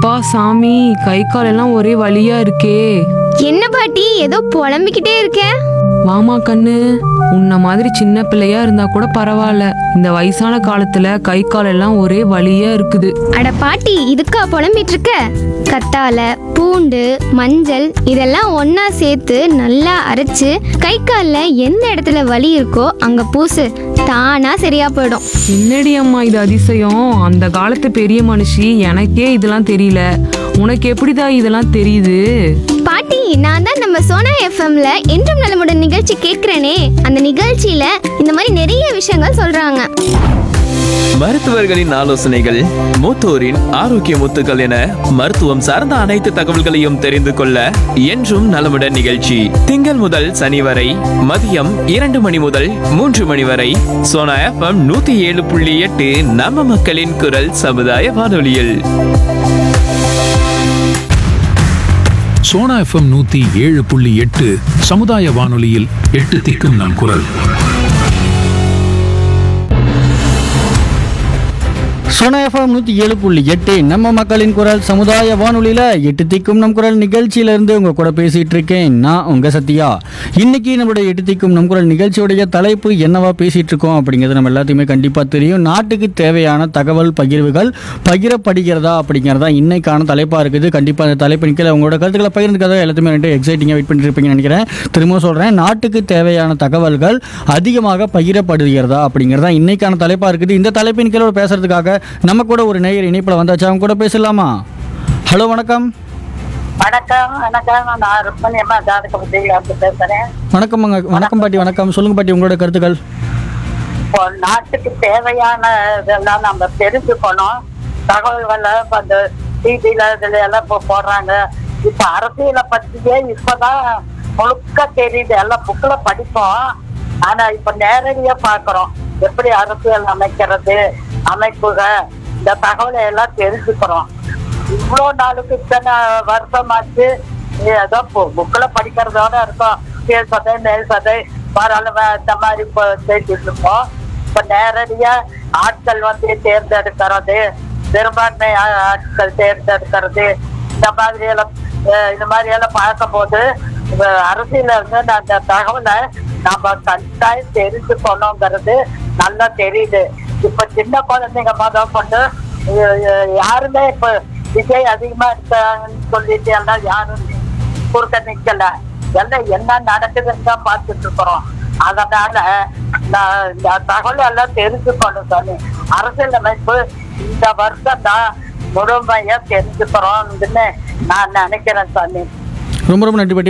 அப்பா சாமி கை கால் எல்லாம் ஒரே வலியா இருக்கே என்ன பாட்டி ஏதோ புலம்பிக்கிட்டே இருக்க வாமா கண்ணு உன்ன மாதிரி சின்ன பிள்ளையா இருந்தா கூட பரவாயில்ல இந்த வயசான காலத்துல கை கால் எல்லாம் ஒரே வலியா இருக்குது அட பாட்டி இதுக்கா புலம்பிட்டு இருக்க கத்தால பூண்டு மஞ்சள் இதெல்லாம் ஒண்ணா சேர்த்து நல்லா அரைச்சு கை கால்ல எந்த இடத்துல வலி இருக்கோ அங்க பூசு தானா சரியா போயிடும் என்னடி அம்மா இது அதிசயம் அந்த காலத்து பெரிய மனுஷி எனக்கே இதெல்லாம் தெரியல உனக்கு எப்படிடா இதெல்லாம் தெரியுது பாட்டி நான் தான் நம்ம சோனா எஃப்எம்ல என்றும் நலமுடன் நிகழ்ச்சி கேட்கிறேனே அந்த நிகழ்ச்சியில இந்த மாதிரி நிறைய விஷயங்கள் சொல்றாங்க மருத்துவர்களின் ஆலோசனைகள் மூத்தோரின் ஆரோக்கிய முத்துக்கள் என மருத்துவம் சார்ந்த அனைத்து தகவல்களையும் தெரிந்து கொள்ள என்றும் நலமுடன் நிகழ்ச்சி திங்கள் முதல் சனி வரை மதியம் இரண்டு மணி முதல் மூன்று மணி வரை சோனா எஃப்எம் நூத்தி ஏழு புள்ளி எட்டு நம்ம மக்களின் குரல் சமுதாய வானொலியில் சோனா எஃப்எம் நூத்தி ஏழு புள்ளி எட்டு சமுதாய வானொலியில் எட்டு திக்கும் நம் குரல் சோனா எஃப்எம் நூற்றி ஏழு புள்ளி எட்டு நம்ம மக்களின் குரல் சமுதாய வானொலியில் எட்டு திக்கும் நம் குரல் நிகழ்ச்சியிலேருந்து உங்கள் கூட பேசிகிட்டு இருக்கேன் நான் உங்கள் சத்யா இன்னைக்கு நம்மளுடைய எட்டு திக்கும் நம் குரல் நிகழ்ச்சியுடைய தலைப்பு என்னவா பேசிகிட்டு இருக்கோம் அப்படிங்கிறது நம்ம எல்லாத்தையுமே கண்டிப்பாக தெரியும் நாட்டுக்கு தேவையான தகவல் பகிர்வுகள் பகிரப்படுகிறதா அப்படிங்கிறதா இன்னைக்கான தலைப்பாக இருக்குது கண்டிப்பாக அந்த தலைப்பு நிற்கல உங்களோட கருத்துக்களை பகிர்ந்துக்கிறதா எல்லாத்தையுமே ரெண்டு எக்ஸைட்டிங்காக வெயிட் பண்ணிட்டு இருப்பீங்கன்னு நினைக்கிறேன் திரும்பவும் சொல்கிறேன் நாட்டுக்கு தேவையான தகவல்கள் அதிகமாக பகிரப்படுகிறதா அப்படிங்கிறதா இன்னைக்கான தலைப்பாக இருக்குது இந்த தலைப்பின் கீழே பேசுறதுக்காக நம்ம கூட ஒரு நேயர் இணைப்பில் வந்தாச்சு அவங்க கூட பேசலாமா ஹலோ வணக்கம் வணக்கம் வணக்கம் நான் ருக்மணி அம்மா ஜாதக புத்தியில இருந்து பேசுறேன் வணக்கம் அங்க- வணக்கம் பாட்டி வணக்கம் சொல்லுங்க பாட்டி உங்களோட கருத்துக்கள் இப்போ நாட்டுக்கு தேவையான இதெல்லாம் நம்ம தெரிஞ்சுக்கணும் தகவல்களை இப்ப அந்த டிவில இதுல எல்லாம் இப்போ போடுறாங்க இப்ப அரசியலை பத்தியே இப்பதான் முழுக்க தெரியுது எல்லாம் புக்ல படிப்போம் ஆனா இப்ப நேரடியா பாக்குறோம் எப்படி அரசியல் அமைக்கிறது அமைப்புகள் இந்த தகவலை எல்லாம் தெரிஞ்சுக்கிறோம் இவ்வளோ நாளுக்கு இத்தனை வருஷமாச்சு ஏதோ புக்கில் படிக்கிறதோட இருக்கும் கீழ் சதை மேல் சதை பாராளும இந்த மாதிரி இப்போ பேசிட்டு இருக்கோம் இப்போ நேரடியா ஆட்கள் வந்து தேர்ந்தெடுக்கிறது பெரும்பான்மை ஆ- ஆட்கள் தேர்ந்தெடுக்கிறது இந்த மாதிரி எல்லாம் அஹ் இந்த மாதிரி எல்லாம் பார்க்கும்போது இப்ப அரசியல இருந்து நான் அந்த தகவலை நம்ம கட்டாயம் தெரிஞ்சுக்கணுங்கிறது நல்லா தெரியுது இப்ப சின்ன குழந்தைங்க முதல் கொண்டு அஹ் அஹ் யாருமே இப்ப விஜய் அதிகமா இருக்காங்கன்னு சொல்லிட்டு எல்லாம் யாரும் குறுக்க நிக்கல எல்லாம் என்ன நடக்குதுன்னு தான் பார்த்துட்டு இருக்கிறோம் அதனால நான் இந்த தகவல் எல்லாம் தெரிஞ்சுக்கணும் சாமி அரசியலமைப்பு இந்த வருஷம் தான் முழுமையா தெரிஞ்சுக்கிறோம்னு நான் நினைக்கிறேன் சாமி ரொம்ப ரொம்ப நன்றி பாட்டி